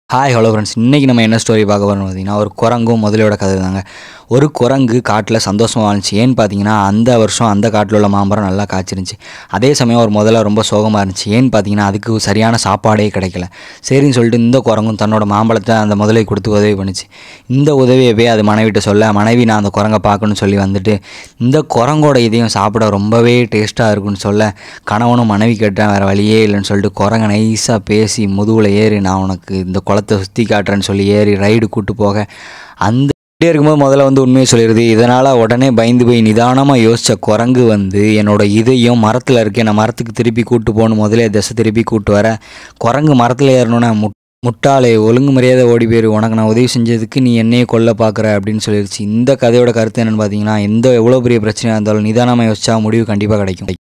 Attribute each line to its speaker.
Speaker 1: hi hello friends இன்றைக்கி நம்ம என்ன ஸ்டோரி பார்க்க போகிறோம் பார்த்தீங்கன்னா ஒரு குரங்கும் முதலையோட கதை தாங்க ஒரு குரங்கு காட்டில் சந்தோஷமாக வாழ்ந்துச்சு ஏன்னு பார்த்தீங்கன்னா அந்த வருஷம் அந்த காட்டில் உள்ள மாம்பழம் நல்லா காய்ச்சிருந்துச்சு அதே சமயம் ஒரு முதல்ல ரொம்ப சோகமாக இருந்துச்சு ஏன்னு பார்த்தீங்கன்னா அதுக்கு சரியான சாப்பாடே கிடைக்கல சரின்னு சொல்லிட்டு இந்த குரங்கும் தன்னோட மாம்பழத்தை அந்த முதலை கொடுத்து உதவி பண்ணுச்சு இந்த உதவியை போய் அது மனைவிட்ட சொல்ல மனைவி நான் அந்த குரங்கை பார்க்கணும்னு சொல்லி வந்துட்டு இந்த குரங்கோட இதையும் சாப்பிட ரொம்பவே டேஸ்ட்டாக இருக்குன்னு சொல்ல கணவனும் மனைவி கேட்டேன் வேறு வழியே இல்லைன்னு சொல்லிட்டு குரங்க நைஸாக பேசி முதுகில் ஏறி நான் உனக்கு இந்த குளத்தை சுற்றி காட்டுறேன்னு சொல்லி ஏறி ரைடு கூட்டு போக அந்த இப்படியே இருக்கும்போது முதல்ல வந்து உண்மையை சொல்லிடுது இதனால் உடனே பயந்து போய் நிதானமாக யோசித்த குரங்கு வந்து என்னோட இதையும் மரத்தில் இருக்கு என்னை மரத்துக்கு திருப்பி கூட்டு போகணும் முதலே திசை திருப்பி கூட்டு வர குரங்கு மரத்தில் ஏறணுன்னா முட் முட்டாளே ஒழுங்கு மரியாதை ஓடி போயிரு உனக்கு நான் உதவி செஞ்சதுக்கு நீ என்னையே கொல்ல பார்க்குற அப்படின்னு சொல்லிடுச்சு இந்த கதையோட கருத்து என்னென்னு பார்த்தீங்கன்னா எந்த எவ்வளோ பெரிய பிரச்சனையாக இருந்தாலும் நிதானமாக யோசிச்சா முடிவு கண்டிப்பாக கிடைக்கும்